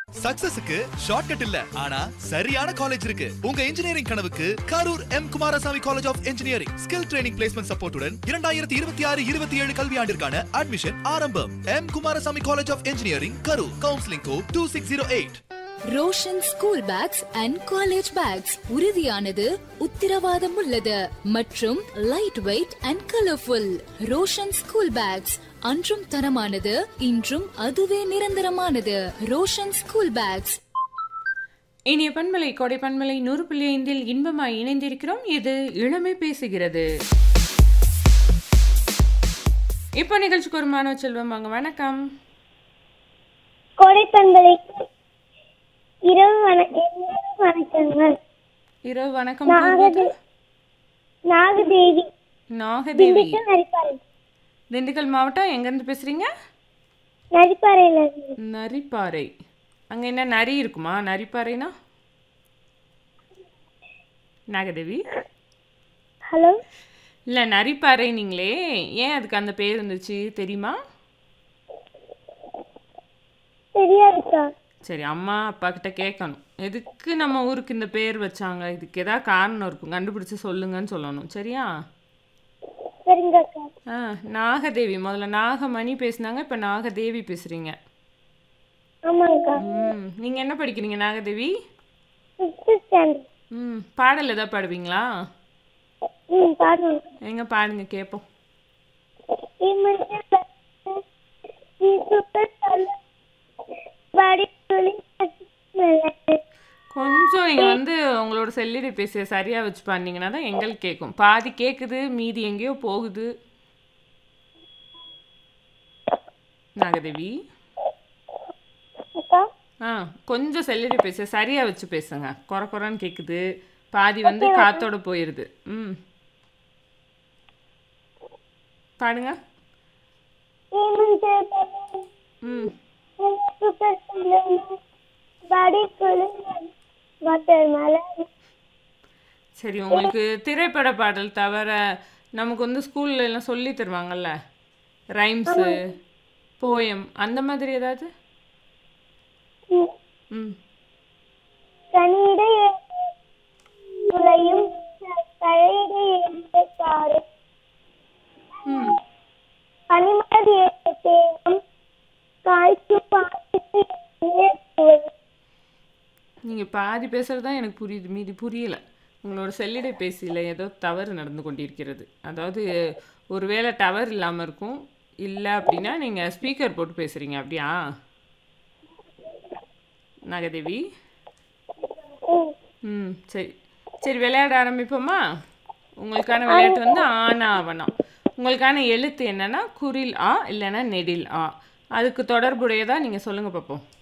சக்சஸுக்கு shortcut இல்ல ஆனா சரியான காலேஜ் இருக்கு உங்க இன்ஜினியரிங் கனவுக்கு Karur M Kumarasamy college of engineering skill training placement சப்போர்ட்டுடன் இரண்டாயிரத்தி இருபத்தி ஆறு இருபத்தி ஏழு கல்வியாண்டிற்கான அட்மிஷன் ஆரம்பம் M Kumarasamy college of engineering Karur counselling code two six zero eight Roshan school bags and college bags உறுதியானது உத்திரவாதம் உள்ளது மற்றும் light weight and colourful Roshan school bags அன்றும் தரமானது இன்றும் அதுவே நிரந்தரமானது ரோஷன் ஸ்கூல் பேக்ஸ் இனிய பண்பலை கொடை பண்பலை நூறு புள்ளி ஐந்தில் இன்பமாய் இணைந்திருக்கிறோம் இது இளமை பேசுகிறது இப்போ நிகழ்ச்சிக்கு ஒரு மாணவ செல்வம் வாங்க வணக்கம் கோடைப்பண்பலைக்கு இரவு வணக்கம் வணக்கங்கள் இரவு வணக்கம் நாகதே நாகதேவி நாகதேவி திண்டுக்கல் நரிப்பாறை திண்டுக்கல் மாவட்டம் எங்கேருந்து பேசுறீங்க நரிப்பாறையில இருந்து நரிப்பாறை அங்கே என்ன நரி இருக்குமா நரிப்பாறைனா நாகதேவி ஹலோ இல்லை நரிப்பாறை நீங்களே ஏன் அதுக்கு அந்த பேர் இருந்துச்சு தெரியுமா தெரியாதுக்கா சரி அம்மா அப்பா கிட்ட கேட்கணும் எதுக்கு நம்ம ஊருக்கு இந்த பேர் வச்சாங்க இதுக்கு ஏதாவது காரணம் இருக்கும் கண்டுபிடிச்சு சொல்லுங்கன்னு சொல்லணும் சரியா சரிங்கக்கா ஆ நாகதேவி முதல்ல நாகமணி பேசுனாங்க இப்போ நாகதேவி பேசுறீங்க ஆமாங்கக்கா ம் நீங்கள் என்ன படிக்கிறீங்க நாகதேவி ஃபிஃப்த் ஸ்டாண்டர்ட் ம் பாடல் ஏதாவது பாடுவீங்களா ம் பாடுங்க எங்க பாடுங்க கேட்போம் கொஞ்சம் நீங்கள் வந்து உங்களோட செல்லிடை பேசிய சரியாக வச்சு பாடினீங்கன்னா தான் எங்களுக்கு கேட்கும் பாதி கேட்குது மீதி எங்கேயோ போகுது நாகதேவி ஆ கொஞ்சம் செல்லிடை பேச சரியாக வச்சு பேசுங்க குறை குறைன்னு கேட்குது பாதி வந்து காத்தோட போயிடுது ம் பாடுங்க ம் சரி உங்களுக்கு திரைப்பட பாடல் தவிர நமக்கு வந்து ஸ்கூல்ல எல்லாம் சொல்லி தருவாங்கல்ல ரைம்ஸு போயம் அந்த மாதிரி ஏதாவது ம் கனியிடையும் தழையிடையே ம் பனிமலர் ஏற்றம் காய்ச்சி பாய்ச்சி ஏற்றுவது நீங்கள் பாதி பேசுகிறது தான் எனக்கு புரியுது மீதி புரியல உங்களோட செல்லிடை பேசியில் ஏதோ தவறு நடந்து கொண்டிருக்கிறது அதாவது ஒருவேளை டவர் இல்லாமல் இருக்கும் இல்லை அப்படின்னா நீங்கள் ஸ்பீக்கர் போட்டு பேசுகிறீங்க அப்படியா நாகதேவி ம். ம் சரி சரி விளையாட ஆரம்பிப்போமா உங்களுக்கான விளையாட்டு வந்து ஆனா ஆவணம் உங்களுக்கான எழுத்து என்னன்னா குரில் ஆ இல்லைன்னா நெடில் ஆ அதுக்கு தொடர்புடையதா நீங்கள் சொல்லுங்கள் பார்ப்போம்